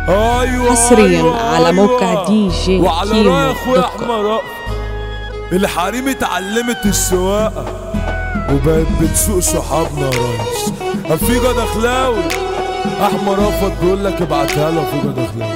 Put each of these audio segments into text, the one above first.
ايوه حصرياً أيوة على أيوة. موقع دي جي وعلى كيمو رأي اخويا دوت كوم. احمد رأفت الحريم اتعلمت السواقه وبقت بتسوق صحابنا يا ريس افيجا دخلاوي احمد رأفت بيقول لك ابعتها له افيجا دخلاوي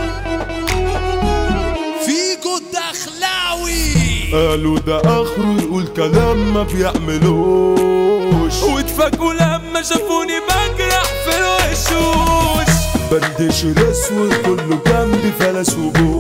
فيجو الدخلاوي قالوا ده اخره يقول كلام ما بيعملوش واتفاجئوا لما شافوني بجرح في الوشوش بندش الاسود كله جنبي فلس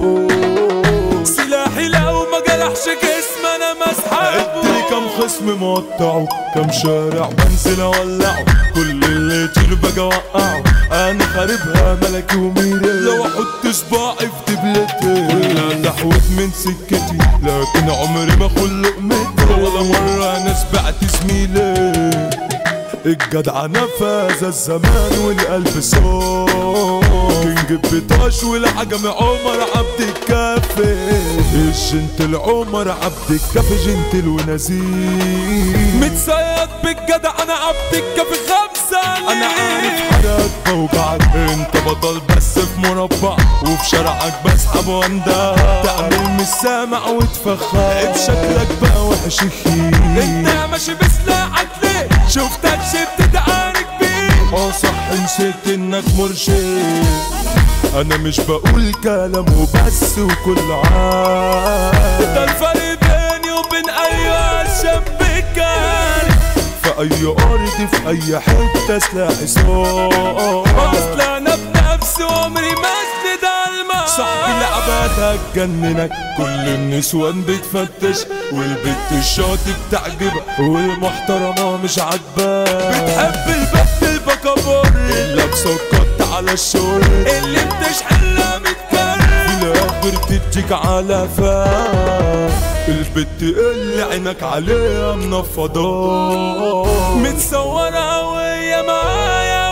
وبوش سلاحي لو ما جرحش جسم انا ادري مسحبه كم خصم مقطعه كم شارع بنزل اولعه كل اللي يطير باجي اوقعه انا خاربها ملكي وميري لو احط صباعي في دبلتي كلها تحوت من سكتي لكن عمري ما اخل لقمتي ولا مرة انا سبقت زميلي الجدع نفذ الزمان والقلب صوت كينج بطاش والعجم عمر عبد الكافي الجنتل عمر عبد الكافي جنتل ونزيه متصيد بالجدع انا عبد الكافي خمسة انا عارف حرك بوجعك انت بطل بس في مربع وفي شارعك بسحب واندى تعمل مش سامع وتفخر بشكلك بقى وحش خير انت ماشي بسلاحك ليه شفتك شفت تعارك بيه اه صح نسيت انك مرشد انا مش بقول كلام وبس وكل ده عام الفرق بيني وبين اي شبكان في اي ارض في اي حته سلاحي صار اصل انا بنفسي وعمري ما اسند الماء صاحبي لعباتك جننك كل النسوان بتفتش والبت الشاطي بتعجبك والمحترمة مش عاجباك بتحب البت البكابور اللي مسكت على الشغل اللي بتشحنها متكرر في الاخر تديك على فا البت اللي عينك عليها منفضة متصورة وهي معايا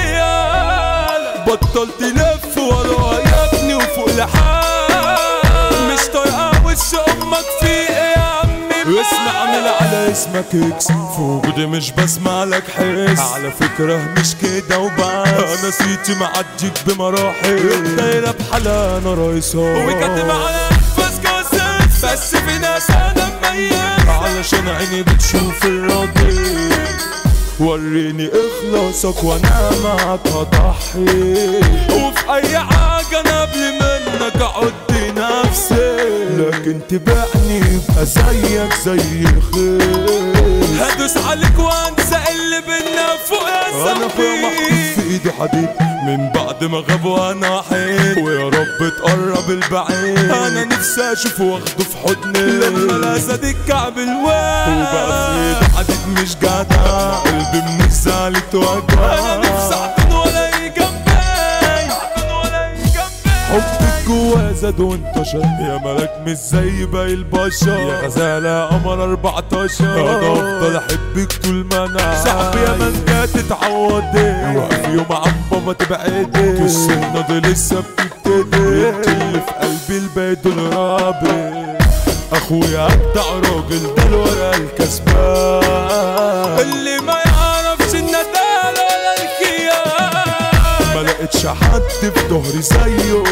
والريال بطل تلف ورا يا ابني وفوق لحال مش طايقة وش امك في ايه يا عمي اسمع اعمل على اسمك اكس في وجودي مش بسمع لك حس على فكرة مش كده وبس انا سيتي معديك بمراحل دايرة بحالها انا رئيسها وكاتب على انفاس كاسات بس في ناس انا مميز علشان عيني بتشوف الراجل وريني اخلاصك وانا معك هضحي وفي اي حاجة انا قبل منك اعد نفسي لكن تبعني يبقى زيك زي الخير هدوس عليك وانسى اللي بينا فوق يا انا اخويا محطوط صاحبي في ايدي حديد من بعد ما غاب وانا حيد ويا رب تقرب البعيد انا نفسي اشوفه واخده في حضني لما الاسد الكعب وبقى في الواد ايدي حديد مش جدع قلبي من الزعل انا اتوجع نفسي اعطن ولا يجي جنبي اعطن ولا يجي جنبي حبك جوا زاد وانتشر يا ملاك مش زي باقي البشر يا غزالة يا قمر 14 انا افضل احبك طول ما انا صاحبي يا من جات تتعودي وقف يوم عم بابا تبعدي السنة دي لسه بتبتدي انت اللي في قلبي الباقي دول رابي اخويا ابدع راجل ده الورق الكسبان اللي ما يعرفش الندال ولا الكيان ما لقيتش حد في ظهري زيه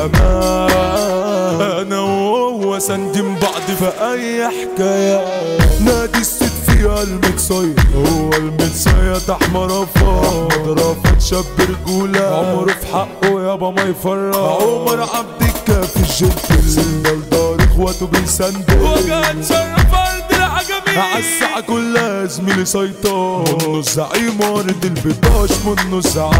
بالامان انا وهو ساندين بعض في اي حكايه نادي الست فيها المتصيد هو المتصيد احمر رفض احمد رفض شاب رجوله عمره في حقه يابا ما يفرق عمر عبد الكافي الجنتل سندل دار اخواته بيسندل وجهة شرف ارض العجمي عالساعة كلها زميلي سيطان منه الزعيم وارد البطاش منه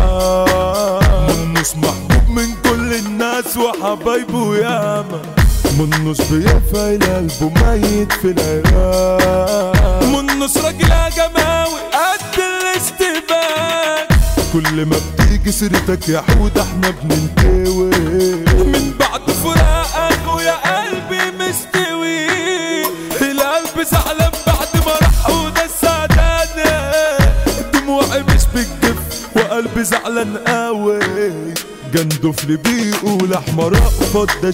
الزعام منه محبوب من كل الناس وحبايبه ياما منه بيفعل قلبه ميت في العراق منص راجل يا جماوي قد الاستبان كل ما بتيجي سيرتك يا حود احنا بننتوي من بعد فراقك ويا قلبي مستوي القلب زعلان بعد ما راح وده السعدانة دموعي مش بتجف وقلبي زعلان قوي جندفلي بيقول احمر اقفض ده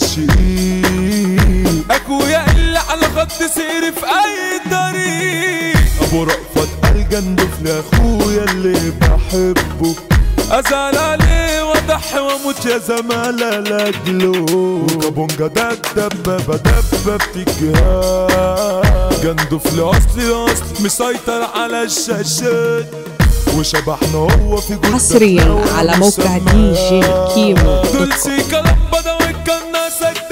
الشقيق اخويا اللي على خط سيري في اي طريق ابو رأفت قال جندفلي اخويا اللي بحبه ازعل عليه واضح ضحي واموت يا زمالة لاجله وكابونجا ده الدبابة دبابة الجهاد جندف لأصلي أصل مسيطر على الشاشات وشبحنا هو في جثة حصريا على موقع دي جي كيمو دوت دول كوم. سيكا لبدا والكناسة